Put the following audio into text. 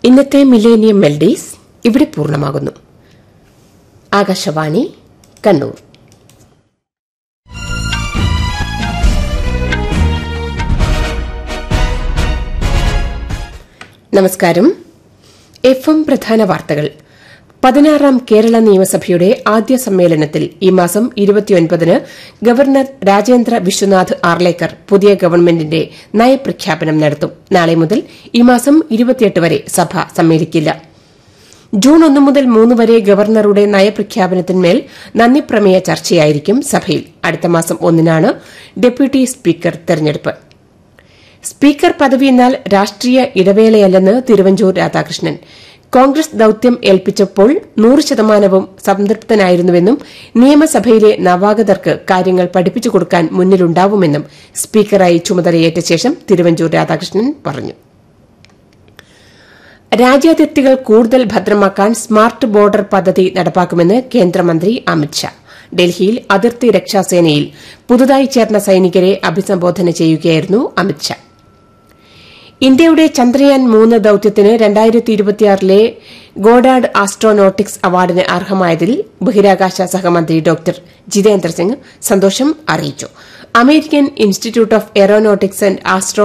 ഇന്നത്തെ മില്ലേനിയം മെൽഡീസ് ഇവിടെ പൂർണ്ണമാകുന്നു ആകാശവാണി കണ്ണൂർ നമസ്കാരം എഫ് എം പ്രധാന വാർത്തകൾ പതിനാറാം കേരള നിയമസഭയുടെ ആദ്യ സമ്മേളനത്തിൽ ഈ മാസം ഇരുപത്തിയൊൻപതിന് ഗവർണർ രാജേന്ദ്ര വിശ്വനാഥ് ആർലേക്കർ പുതിയ ഗവൺമെന്റിന്റെ നയപ്രഖ്യാപനം നടത്തും നാളെ മുതൽ ഈ മാസം ഇരുപത്തിയെട്ട് വരെ സഭ സമ്മേളിക്കില്ല ജൂൺ ഒന്ന് മുതൽ മൂന്ന് വരെ ഗവർണറുടെ നയപ്രഖ്യാപനത്തിന്മേൽ നന്ദിപ്രമേയ ചർച്ചയായിരിക്കും സഭയിൽ അടുത്ത മാസം ഒന്നിനാണ് ഡെപ്യൂട്ടി സ്പീക്കർ തെരഞ്ഞെടുപ്പ് സ്പീക്കർ പദവി എന്നാൽ രാഷ്ട്രീയ ഇടവേളയല്ലെന്ന് തിരുവഞ്ചൂർ രാധാകൃഷ്ണൻ കോൺഗ്രസ് ദൌത്യം ഏൽപ്പിച്ചപ്പോൾ നൂറ് ശതമാനവും സംതൃപ്തനായിരുന്നുവെന്നും നിയമസഭയിലെ നവാഗതർക്ക് കാര്യങ്ങൾ പഠിപ്പിച്ചു കൊടുക്കാൻ മുന്നിലുണ്ടാവുമെന്നും സ്പീക്കറായി ചുമതലയേറ്റ ശേഷം തിരുവഞ്ചൂർ രാധാകൃഷ്ണൻ പറഞ്ഞു രാജ്യാതിർത്തികൾ കൂടുതൽ ഭദ്രമാക്കാൻ സ്മാർട്ട് ബോർഡർ പദ്ധതി നടപ്പാക്കുമെന്ന് കേന്ദ്രമന്ത്രി അമിത്ഷാ ഡൽഹിയിൽ അതിർത്തി രക്ഷാസേനയിൽ പുതുതായി ചേർന്ന സൈനികരെ അഭിസംബോധന ചെയ്യുകയായിരുന്നു അമിത്ഷാ ഇന്ത്യയുടെ ചന്ദ്രയാൻ മൂന്ന് ദൌത്യത്തിന് രണ്ടായിരത്തി ഇരുപത്തിയാറിലെ ഗോഡാഡ് ആസ്ട്രോനോട്ടിക്സ് അവാർഡിന് അർഹമായതിൽ ബഹിരാകാശ സഹമന്ത്രി ഡോക്ടർ ജിതേന്ദ്ര സിംഗ് സന്തോഷം അറിയിച്ചു American institute of aeronautics and astro